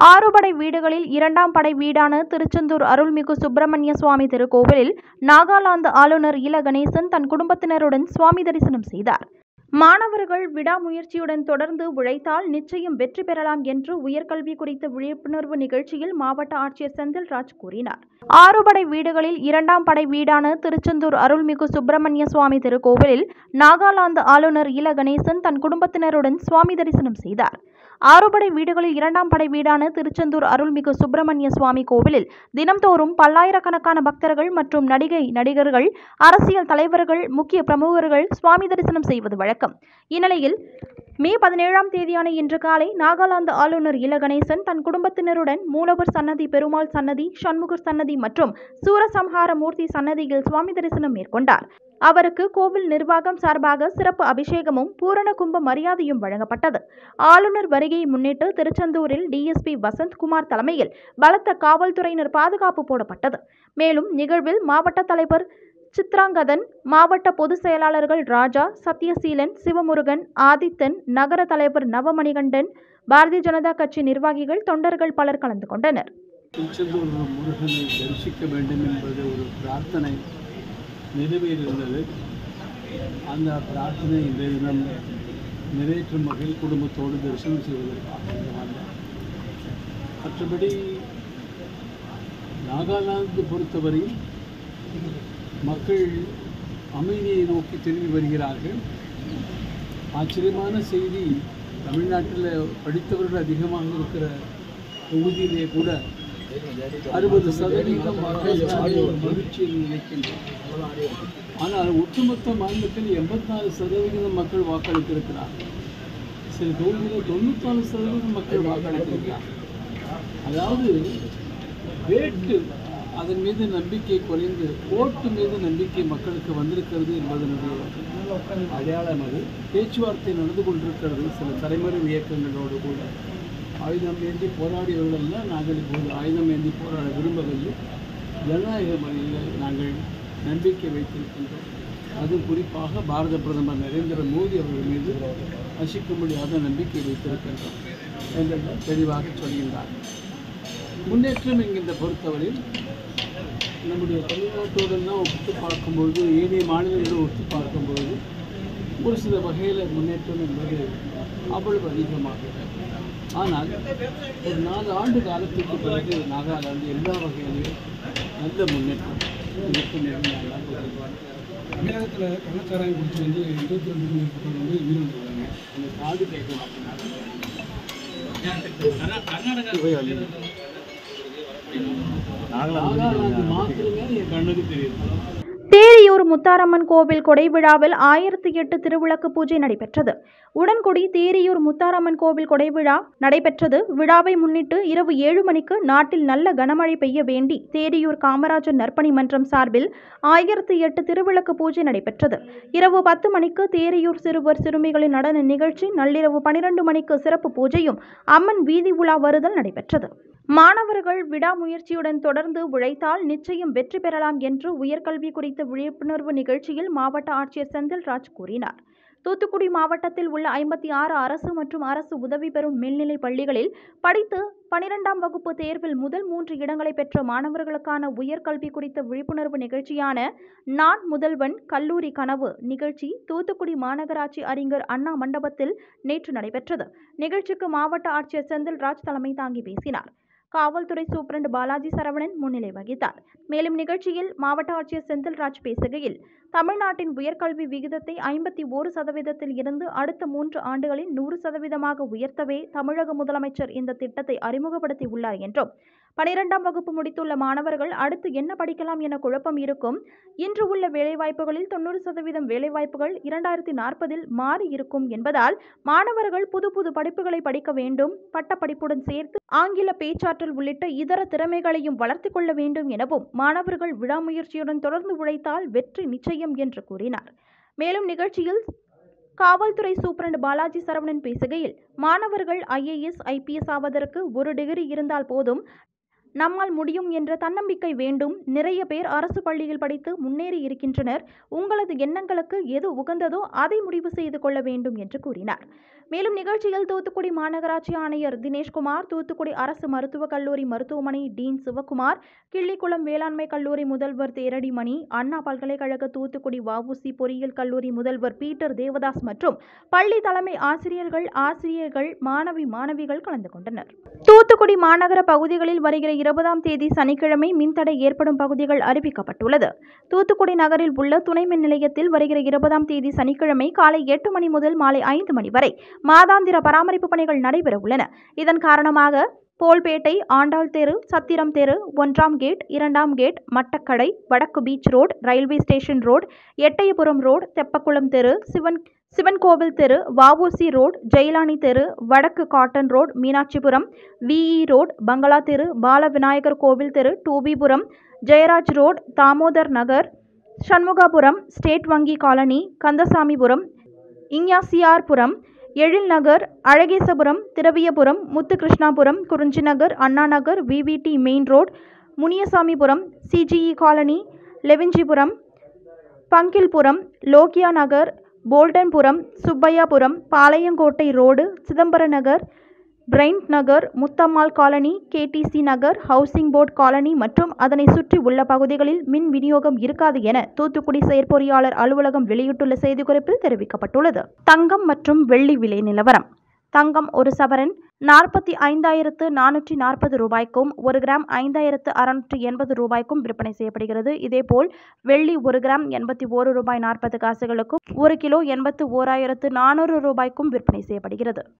ஆறு படை வீடுகளில் இரண்டாம் படை வீடான திருச்செந்தூர் அருள்மிகு சுப்பிரமணிய சுவாமி திருக்கோவிலில் நாகாலாந்து ஆளுநர் இல கணேசன் தன் குடும்பத்தினருடன் சுவாமி தரிசனம் செய்தார் மாணவர்கள் விடாமுயற்சியுடன் தொடர்ந்து உழைத்தால் நிச்சயம் வெற்றி பெறலாம் என்று உயர்கல்வி குறித்த விழிப்புணர்வு நிகழ்ச்சியில் மாவட்ட ஆட்சியர் செந்தில்ராஜ் கூறினார் ஆறு படை வீடுகளில் இரண்டாம் படை வீடான திருச்செந்தூர் அருள்மிகு சுப்பிரமணிய சுவாமி திருக்கோவிலில் நாகாலாந்து ஆளுநர் இல கணேசன் தன் குடும்பத்தினருடன் சுவாமி தரிசனம் செய்தார் ஆறுபடை வீடுகளில் இரண்டாம் படை வீடான திருச்செந்தூர் அருள்மிகு சுப்பிரமணிய சுவாமி கோவிலில் தினம்தோறும் பல்லாயிரக்கணக்கான பக்தர்கள் மற்றும் நடிகை நடிகர்கள் அரசியல் தலைவர்கள் முக்கிய பிரமுகர்கள் சுவாமி தரிசனம் செய்வது வழக்கம் இந்நிலையில் மே பதினேழாம் தேதியான இன்று காலை நாகாலாந்து ஆளுநர் இல கணேசன் தன் குடும்பத்தினருடன் மூலவர் சன்னதி பெருமாள் சன்னதி சண்முகர் சன்னதி மற்றும் சூரசம்ஹார மூர்த்தி சன்னதியில் சுவாமி தரிசனம் மேற்கொண்டார் அவருக்கு கோவில் நிர்வாகம் சார்பாக சிறப்பு அபிஷேகமும் பூரண கும்ப மரியாதையும் வழங்கப்பட்டது ஆளுநர் வருகையை முன்னிட்டு திருச்செந்தூரில் டிஎஸ்பி வசந்த்குமார் தலைமையில் பலத்த காவல்துறையினர் பாதுகாப்பு போடப்பட்டது மேலும் நிகழ்வில் மாவட்ட தலைவர் சித்ராங்கதன் மாவட்ட பொதுச் செயலாளர்கள் ராஜா சத்யசீலன் சிவமுருகன் ஆதித்தன் நகர தலைவர் நவமணிகண்டன் பாரதிய ஜனதா கட்சி நிர்வாகிகள் தொண்டர்கள் பலர் கலந்து கொண்டனர் திருச்செந்தூர் முருகனை தரிசிக்க வேண்டும் என்பது ஒரு பிரார்த்தனை நிறைவேறியிருந்தது அந்த பிரார்த்தனை இன்றைய தினம் நிறைவேற்றும் வகையில் குடும்பத்தோடு தரிசனம் செய்வதற்காக இங்கு வந்தோம் மற்றபடி நாகாலாந்து பொறுத்தவரையில் மக்கள் அமைதியை நோக்கி திரும்பி வருகிறார்கள் ஆச்சரியமான செய்தி தமிழ்நாட்டில் படித்தவர்கள் அதிகமாக இருக்கிற தொகுதியிலே கூட அறுபது சதவீதம் வாக்காளர்கள் ஒரு மகிழ்ச்சியில் நினைக்கின்றனர் ஆனால் ஒட்டுமொத்த மாநிலத்தில் எண்பத்தி நாலு சதவீதம் மக்கள் வாக்களித்திருக்கிறார்கள் சில தொகுதியில் தொண்ணூத்தாலு சதவீதம் மக்கள் வாக்களித்திருக்கிறார்கள் அதாவது வேட்டு அதன் மீது நம்பிக்கை குறைந்து ஓட்டு மீது நம்பிக்கை மக்களுக்கு வந்திருக்கிறது என்பதனுடைய அடையாளம் அது பேச்சுவார்த்தை நடந்து கொண்டிருக்கிறது சில தலைமுறை இயக்கங்களோடு கூட ஆயுதம் ஏந்தி போராடியவர்களெல்லாம் நாங்கள் இப்போது ஆயுதம் ஏந்தி போராட விரும்பவில்லை ஜனநாயக முறையில் நாங்கள் நம்பிக்கை வைத்திருக்கின்றோம் அதுவும் குறிப்பாக பாரத பிரதமர் நரேந்திர மோடி அவர்கள் மீது அசிக்க முடியாத நம்பிக்கை வைத்திருக்கின்றோம் என்றெல்லாம் தெளிவாக சொல்கின்றார் முன்னேற்றம் என்கின்ற பொறுத்தவரையில் நம்முடைய தமிழ்நாட்டோடெல்லாம் ஒப்பிட்டு பார்க்கும்பொழுது ஏனைய மாநிலங்களோடு ஒத்து பார்க்கும்பொழுது ஒரு சில வகையில் முன்னேற்றம் என்பது அவ்வளவு அதிகமாக இல்லை. ஆனால் ஒரு நாலு ஆண்டு காலத்துக்கு பிறகு நாகாலாந்து எல்லா வகையிலும் நல்ல முன்னேற்றம் இருக்கும் என்று நான் நம்புகிறேன். தமிழகத்தில் கள்ளச்சாராயம் குடிச்சு வந்து இருபத்தி ரெண்டு மேற்பட்டவர் வந்து உயிரிழந்திருக்காங்க அந்த காது கேட்க மாட்டேங்கிறாங்க நாகாலாந்து மாத்திரமே என் கண்ணுக்கு தெரியுது தேரியூர் முத்தாரம்மன் கோவில் கொடை விழாவில் ஆயிரத்தி எட்டு திருவிளக்கு பூஜை நடைபெற்றது உடன்குடி தேரியூர் முத்தாரம்மன் கோவில் கொடை விழா நடைபெற்றது விழாவை முன்னிட்டு இரவு ஏழு மணிக்கு நாட்டில் நல்ல கனமழை பெய்ய வேண்டி தேரியூர் காமராஜர் நற்பணி மன்றம் சார்பில் ஆயிரத்தி எட்டு திருவிளக்கு பூஜை நடைபெற்றது இரவு பத்து மணிக்கு தேரியூர் சிறுவர் சிறுமிகளின் நடன நிகழ்ச்சி நள்ளிரவு பனிரெண்டு மணிக்கு சிறப்பு பூஜையும் அம்மன் வீதி உலா வருதல் நடைபெற்றது மாணவர்கள் விடாமுயற்சியுடன் தொடர்ந்து உழைத்தால் நிச்சயம் வெற்றி பெறலாம் என்று உயர்கல்வி குறித்த விழிப்புணர்வு நிகழ்ச்சியில் மாவட்ட ஆட்சியர் செந்தில்ராஜ் கூறினார் தூத்துக்குடி மாவட்டத்தில் உள்ள ஐம்பத்தி ஆறு அரசு மற்றும் அரசு உதவி பெறும் மேல்நிலைப் பள்ளிகளில் படித்து பனிரெண்டாம் வகுப்பு தேர்வில் முதல் மூன்று இடங்களை பெற்ற மாணவர்களுக்கான உயர்கல்வி குறித்த விழிப்புணர்வு நிகழ்ச்சியான நான் முதல்வன் கல்லூரி கனவு நிகழ்ச்சி தூத்துக்குடி மாநகராட்சி அறிஞர் அண்ணா மண்டபத்தில் நேற்று நடைபெற்றது நிகழ்ச்சிக்கு மாவட்ட ஆட்சியர் செந்தில்ராஜ் தலைமை தாங்கி பேசினார் காவல்துறை சூப்பரண்ட் பாலாஜி சரவணன் முன்னிலை வகித்தார் மேலும் நிகழ்ச்சியில் மாவட்ட ஆட்சியர் செந்தில்ராஜ் பேசுகையில் தமிழ்நாட்டின் உயர்கல்வி விகிதத்தை ஐம்பத்தி ஓரு சதவீதத்தில் இருந்து அடுத்த மூன்று ஆண்டுகளில் நூறு சதவீதமாக உயர்த்தவே தமிழக முதலமைச்சர் இந்த திட்டத்தை அறிமுகப்படுத்தி உள்ளார் என்றும் பனிரெண்டாம் வகுப்பு முடித்துள்ள மாணவர்கள் அடுத்து என்ன படிக்கலாம் என குழப்பம் இருக்கும் இன்று உள்ள வேலைவாய்ப்புகளில் தொண்ணூறு சதவீதம் வேலைவாய்ப்புகள் இரண்டாயிரத்தி நாற்பதில் மாறி இருக்கும் என்பதால் மாணவர்கள் புது புது படிப்புகளை படிக்க வேண்டும் பட்டப்படிப்புடன் சேர்த்து ஆங்கில பேச்சாற்றல் உள்ளிட்ட இதர திறமைகளையும் வளர்த்துக் கொள்ள வேண்டும் எனவும் மாணவர்கள் விடாமுயற்சியுடன் தொடர்ந்து உழைத்தால் வெற்றி நிச்சயம் என்று கூறினார் மேலும் நிகழ்ச்சியில் காவல்துறை சூப்பரண்ட் பாலாஜி சரவணன் பேசுகையில் மாணவர்கள் ஐஏஎஸ் ஐபிஎஸ் ஆவதற்கு ஒரு டிகிரி இருந்தால் போதும் நம்மால் முடியும் என்ற தன்னம்பிக்கை வேண்டும் நிறைய பேர் அரசு பள்ளியில் படித்து முன்னேறி இருக்கின்றனர் உங்களது எண்ணங்களுக்கு எது உகந்ததோ அதை முடிவு செய்து கொள்ள வேண்டும் என்று கூறினார் மேலும் நிகழ்ச்சியில் தூத்துக்குடி மாநகராட்சி ஆணையர் தினேஷ்குமார் தூத்துக்குடி அரசு மருத்துவக் கல்லூரி மருத்துவமனை டீன் சிவக்குமார் கிள்ளிக்குளம் வேளாண்மை கல்லூரி முதல்வர் தேரடிமணி அண்ணா பல்கலைக்கழக தூத்துக்குடி வஉசி பொறியியல் கல்லூரி முதல்வர் பீட்டர் தேவதாஸ் மற்றும் பள்ளி தலைமை ஆசிரியர்கள் ஆசிரியர்கள் மாணவி மாணவிகள் கலந்து கொண்டனர் தூத்துக்குடி மாநகர பகுதிகளில் வருகிற இருபதாம் தேதி சனிக்கிழமை மின்தடை ஏற்படும் பகுதிகள் அறிவிக்கப்பட்டுள்ளது தூத்துக்குடி நகரில் உள்ள துணை மின் நிலையத்தில் வருகிற இருபதாம் தேதி சனிக்கிழமை காலை எட்டு மணி முதல் மாலை ஐந்து மணி வரை மாதாந்திர பராமரிப்பு பணிகள் நடைபெற உள்ளன இதன் காரணமாக போல்பேட்டை ஆண்டாள் தெரு சத்திரம் தெரு ஒன்றாம் கேட் இரண்டாம் கேட் மட்டக்கடை வடக்கு beach road railway station road Ettayapuram road Theppakulam தெரு சிவன் சிவன் கோவில் தெரு வஉசி ரோடு ஜெயலானி தெரு வடக்கு cotton road Meenakshipuram VE road பங்களா தெரு பால விநாயகர் கோவில் தெரு டூபிபுரம் ஜெயராஜ் ரோடு தாமோதர் நகர் சண்முகாபுரம் ஸ்டேட் வங்கி colony Kandasamipuram Ignasiyarpuram Ezhil Nagar Azhagesapuram Thiraviyapuram Muthukrishnapuram Kurinjinagar Annanagar VVD main road Muniyasamipuram CGE colony Levinjipuram Bangilpuram Lokiya Nagar Boltonpuram Subbaiahpuram Palayamkottai road Chidambara Nagar Bryant Nagar Muthammal colony KTC Nagar housing board colony மற்றும் அதனை சுற்றி உள்ள பகுதிகளில் மின் விநியோகம் இருக்காது என தூத்துக்குடி செயற்பொறியாளர் அலுவலகம் வெளியிட்டுள்ள செய்திக்குறிப்பில் தெரிவிக்கப்பட்டுள்ளது தங்கம் மற்றும் வெள்ளி விலை நிலவரம் தங்கம் ஒரு சவரன் நாற்பத்தி ஐந்தாயிரத்து நானூற்றி நாற்பது ரூபாய்க்கும் ஒரு கிராம் ஐந்தாயிரத்து அறுநூற்றி எண்பது ரூபாய்க்கும் விற்பனை செய்யப்படுகிறது இதேபோல் வெள்ளி ஒரு கிராம் எண்பத்தி ஓரு ரூபாய் நாற்பது காசுகளுக்கும் ஒரு கிலோ எண்பத்து ஓராயிரத்து நானூறு ரூபாய்க்கும் விற்பனை செய்யப்படுகிறது